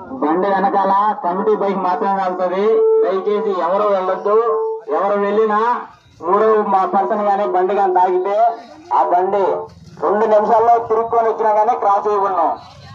బండి వెనకాల committee bike మాత్రమే వెళ్తుంది దయచేసి ఎవరు వెళ్ళొద్దు ఎవరు వెళ్ళినా మూడో మా పర్సన్ గానీ బండి కానీ తాగితే ఆ బండి రెండు నిమిషాల్లో తిరుక్కొని వచ్చినా గానీ క్రాస్ చేయకున్నాం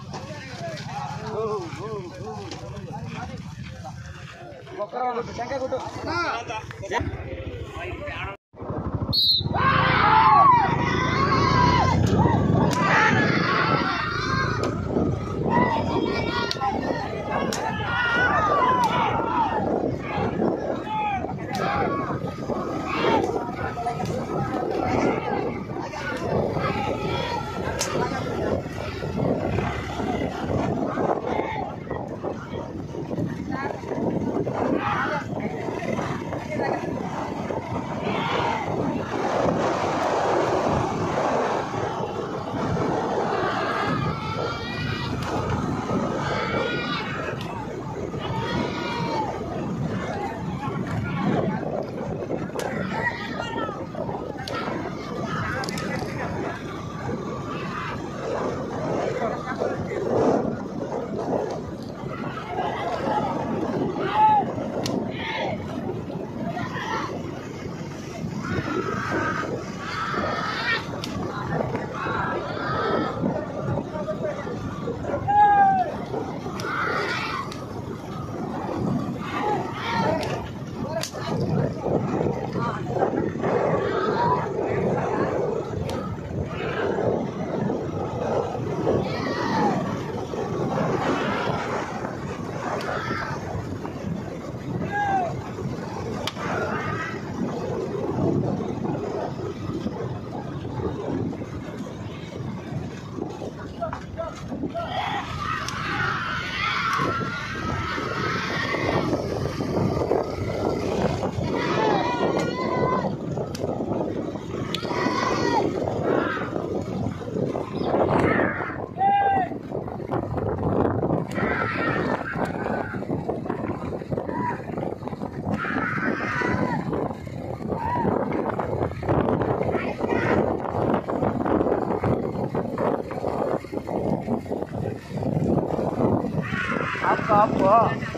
ఆపు ఆపు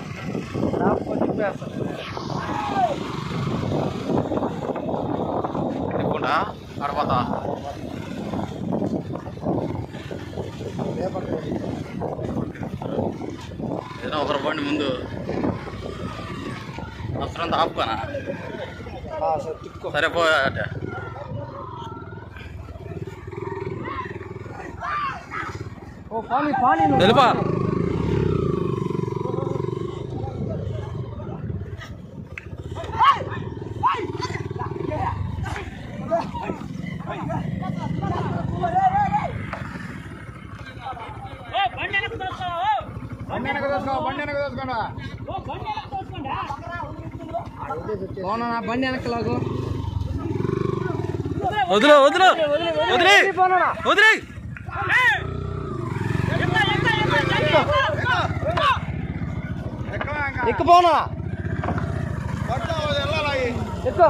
ఆపు తిప్పేస్తాను ఎక్కుంటా అడపతా ఏదైనా ఒకరు బండి ముందు అవసరం ఆపుకోనా సరే తిప్పుకో సరే పో అటే ఓ పానీ పానీ నువ్వు. తెలుపా బండి వెనక దోసుకో బండి వెనక దోసుకోండా పోనా బండి వెనక లాగు వదిలే వదిలే వదిలే పోనా వదిలే ఎక్కుపోనా ఎక్కు